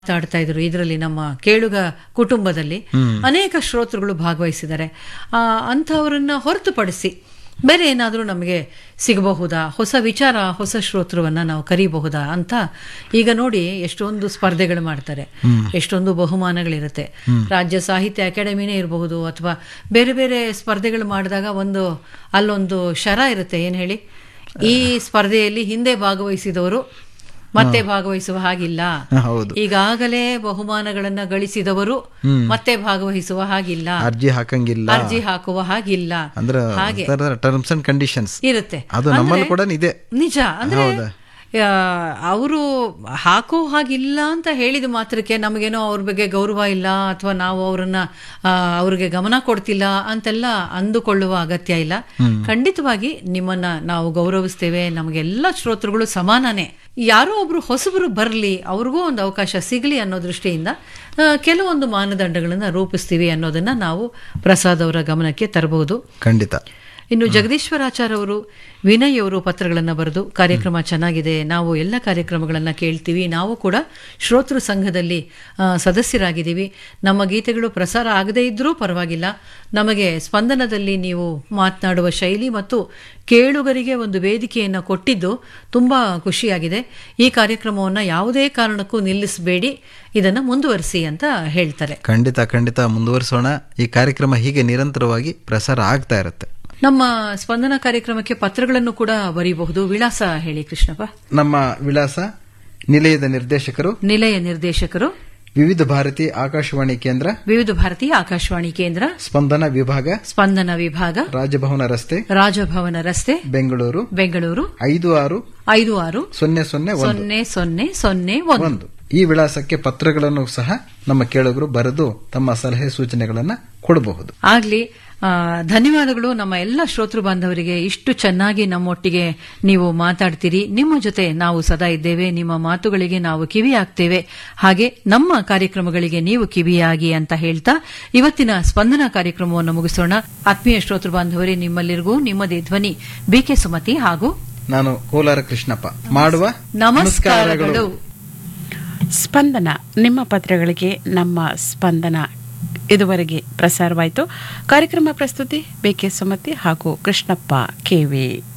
ಮಾತಾಡ್ತಾ ಇದ್ರು ಇದರಲ್ಲಿ ನಮ್ಮ ಕೇಳುಗ ಕುಟುಂಬದಲ್ಲಿ ಅನೇಕ ಶ್ರೋತೃಗಳು ಭಾಗವಹಿಸಿದ್ದಾರೆ ಆ ಅಂಥವರನ್ನ ಹೊರತುಪಡಿಸಿ ಬೇರೆ ಏನಾದರೂ ನಮಗೆ ಸಿಗಬಹುದಾ ಹೊಸ ವಿಚಾರ ಹೊಸ ಶ್ರೋತೃವನ್ನ ನಾವು ಕರೀಬಹುದಾ ಅಂತ ಈಗ ನೋಡಿ ಎಷ್ಟೊಂದು ಸ್ಪರ್ಧೆಗಳು ಮಾಡ್ತಾರೆ ಎಷ್ಟೊಂದು ಬಹುಮಾನಗಳಿರುತ್ತೆ ರಾಜ್ಯ ಸಾಹಿತ್ಯ ಅಕಾಡೆಮಿನೇ ಇರಬಹುದು ಅಥವಾ ಬೇರೆ ಬೇರೆ ಸ್ಪರ್ಧೆಗಳು ಮಾಡಿದಾಗ ಒಂದು ಅಲ್ಲೊಂದು ಶರ ಇರುತ್ತೆ ಏನ್ ಹೇಳಿ ಈ ಸ್ಪರ್ಧೆಯಲ್ಲಿ ಹಿಂದೆ ಭಾಗವಹಿಸಿದವರು ಮತ್ತೆ ಭಾಗವಹಿಸುವ ಹಾಗಿಲ್ಲ ಹೌದು ಈಗಾಗಲೇ ಬಹುಮಾನಗಳನ್ನ ಗಳಿಸಿದವರು ಮತ್ತೆ ಭಾಗವಹಿಸುವ ಹಾಗಿಲ್ಲ ಅರ್ಜಿ ಹಾಕಂಗಿಲ್ಲ ಅರ್ಜಿ ಹಾಕುವ ಹಾಗಿಲ್ಲ ಅಂದ್ರೆ ಹಾಗೆ ಟರ್ಮ್ಸ್ ಅಂಡ್ ಕಂಡೀಷನ್ಸ್ ಇರುತ್ತೆ ಅದು ನಮ್ಮಲ್ಲಿ ಕೂಡ ಇದೆ ನಿಜ ಅಂದ್ರೆ ಅವರು ಹಾಕೋ ಹಾಗಿಲ್ಲ ಅಂತ ಹೇಳಿದ ಮಾತ್ರಕ್ಕೆ ನಮಗೇನೋ ಅವ್ರ ಬಗ್ಗೆ ಗೌರವ ಇಲ್ಲ ಅಥವಾ ನಾವು ಅವರನ್ನ ಆ, ಅವ್ರಿಗೆ ಗಮನ ಕೊಡ್ತಿಲ್ಲ ಅಂತೆಲ್ಲ ಅಂದುಕೊಳ್ಳುವ ಅಗತ್ಯ ಇಲ್ಲ ಖಂಡಿತವಾಗಿ ನಿಮ್ಮನ್ನ ನಾವು ಗೌರವಿಸ್ತೇವೆ ನಮಗೆಲ್ಲ ಶ್ರೋತೃಗಳು ಸಮಾನನೇ ಯಾರೋ ಒಬ್ರು ಹೊಸಬರು ಬರಲಿ ಅವ್ರಿಗೂ ಒಂದು ಅವಕಾಶ ಸಿಗಲಿ ಅನ್ನೋ ದೃಷ್ಟಿಯಿಂದ ಆ, ಕೆಲವೊಂದು ಮಾನದಂಡಗಳನ್ನ ರೂಪಿಸ್ತೀವಿ ಅನ್ನೋದನ್ನ ನಾವು ಪ್ರಸಾದ್ ಅವರ ಗಮನಕ್ಕೆ ತರಬಹುದು ಖಂಡಿತ ಇನ್ನು ಜಗದೀಶ್ವರಾಚಾರ್ ಅವರು ವಿನಯ್ ಅವರು ಪತ್ರಗಳನ್ನು ಬರೆದು ಕಾರ್ಯಕ್ರಮ ಚೆನ್ನಾಗಿದೆ ನಾವು ಎಲ್ಲ ಕಾರ್ಯಕ್ರಮಗಳನ್ನು ಕೇಳ್ತೀವಿ ನಾವು ಕೂಡ ಶ್ರೋತೃ ಸಂಘದಲ್ಲಿ ಆ, ಸದಸ್ಯರಾಗಿದ್ದೀವಿ ನಮ್ಮ ಗೀತೆಗಳು ಪ್ರಸಾರ ಆಗದೇ ಇದ್ರೂ ಪರವಾಗಿಲ್ಲ ನಮಗೆ ಸ್ಪಂದನದಲ್ಲಿ ನೀವು ಮಾತನಾಡುವ ಶೈಲಿ ಮತ್ತು ಕೇಳುಗರಿಗೆ ಒಂದು ವೇದಿಕೆಯನ್ನು ಕೊಟ್ಟಿದ್ದು ತುಂಬ ಖುಷಿಯಾಗಿದೆ ಈ ಕಾರ್ಯಕ್ರಮವನ್ನು ಯಾವುದೇ ಕಾರಣಕ್ಕೂ ನಿಲ್ಲಿಸಬೇಡಿ ಇದನ್ನು ಮುಂದುವರಿಸಿ ಅಂತ ಹೇಳ್ತಾರೆ ಖಂಡಿತ ಖಂಡಿತ ಮುಂದುವರಿಸೋಣ ಈ ಕಾರ್ಯಕ್ರಮ ಹೀಗೆ ನಿರಂತರವಾಗಿ ಪ್ರಸಾರ ಆಗ್ತಾ ಇರುತ್ತೆ ನಮ್ಮ ಸ್ಪಂದನ ಕಾರ್ಯಕ್ರಮಕ್ಕೆ ಪತ್ರಗಳನ್ನು ಕೂಡ ಬರೀಬಹುದು ವಿಳಾಸ ಹೇಳಿ ಕೃಷ್ಣಪ್ಪ ನಮ್ಮ ವಿಳಾಸ ನಿಲಯದ ನಿರ್ದೇಶಕರು ನಿಲಯ ನಿರ್ದೇಶಕರು ವಿವಿಧ ಭಾರತಿ ಆಕಾಶವಾಣಿ ಕೇಂದ್ರ ವಿವಿಧ ಭಾರತಿ ಆಕಾಶವಾಣಿ ಕೇಂದ್ರ ಸ್ಪಂದನ ವಿಭಾಗ ಸ್ಪಂದನ ವಿಭಾಗ ರಾಜಭವನ ರಸ್ತೆ ರಾಜಭವನ ರಸ್ತೆ ಬೆಂಗಳೂರು ಬೆಂಗಳೂರು ಐದು ಆರು ಐದು ಆರು ಸೊನ್ನೆ ಸೊನ್ನೆ ಒಂದು ಸೊನ್ನೆ ಸೊನ್ನೆ ಸೊನ್ನೆ ಒಂದು ಒಂದು ಈ ವಿಳಾಸಕ್ಕೆ ಪತ್ರಗಳನ್ನು ಸಹ ನಮ್ಮ ಕೇಳುಗರು ಬರೆದು ತಮ್ಮ ಸಲಹೆ ಸೂಚನೆಗಳನ್ನ ಕೊಡಬಹುದು ಆಗ್ಲಿ ಆ, ಧನ್ಯವಾದಗಳು ನಮ್ಮ ಎಲ್ಲ ಶ್ರೋತೃ ಬಾಂಧವರಿಗೆ ಇಷ್ಟು ಚೆನ್ನಾಗಿ ನಮ್ಮೊಟ್ಟಿಗೆ ನೀವು ಮಾತಾಡ್ತೀರಿ ನಿಮ್ಮ ಜೊತೆ ನಾವು ಸದಾ ಇದ್ದೇವೆ ನಿಮ್ಮ ಮಾತುಗಳಿಗೆ ನಾವು ಕಿವಿಯಾಗ್ತೇವೆ ಹಾಗೆ ನಮ್ಮ ಕಾರ್ಯಕ್ರಮಗಳಿಗೆ ನೀವು ಕಿವಿಯಾಗಿ ಅಂತ ಹೇಳ್ತಾ ಇವತ್ತಿನ ಸ್ಪಂದನ ಕಾರ್ಯಕ್ರಮವನ್ನು ಮುಗಿಸೋಣ ಆತ್ಮೀಯ ಶ್ರೋತೃ ಬಾಂಧವರೇ ನಿಮ್ಮಲ್ಲಿರಿಗೂ ನಿಮ್ಮದೇ ಧ್ವನಿ ಬಿಕೆ ಸುಮತಿ ಹಾಗೂ ನಾನು ಕೋಲಾರ ಕೃಷ್ಣಪ್ಪ ಮಾಡುವ ನಮಸ್ಕಾರಗಳು ಸ್ಪಂದನ ನಿಮ್ಮ ಪತ್ರಗಳಿಗೆ ನಮ್ಮ ಸ್ಪಂದನ ಇದುವರೆಗೆ ಪ್ರಸಾರವಾಯಿತು ಕಾರ್ಯಕ್ರಮ ಪ್ರಸ್ತುತಿ ಬೇಕೆ ಸುಮತಿ ಹಾಗೂ ಕೃಷ್ಣಪ್ಪ ಕೆವಿ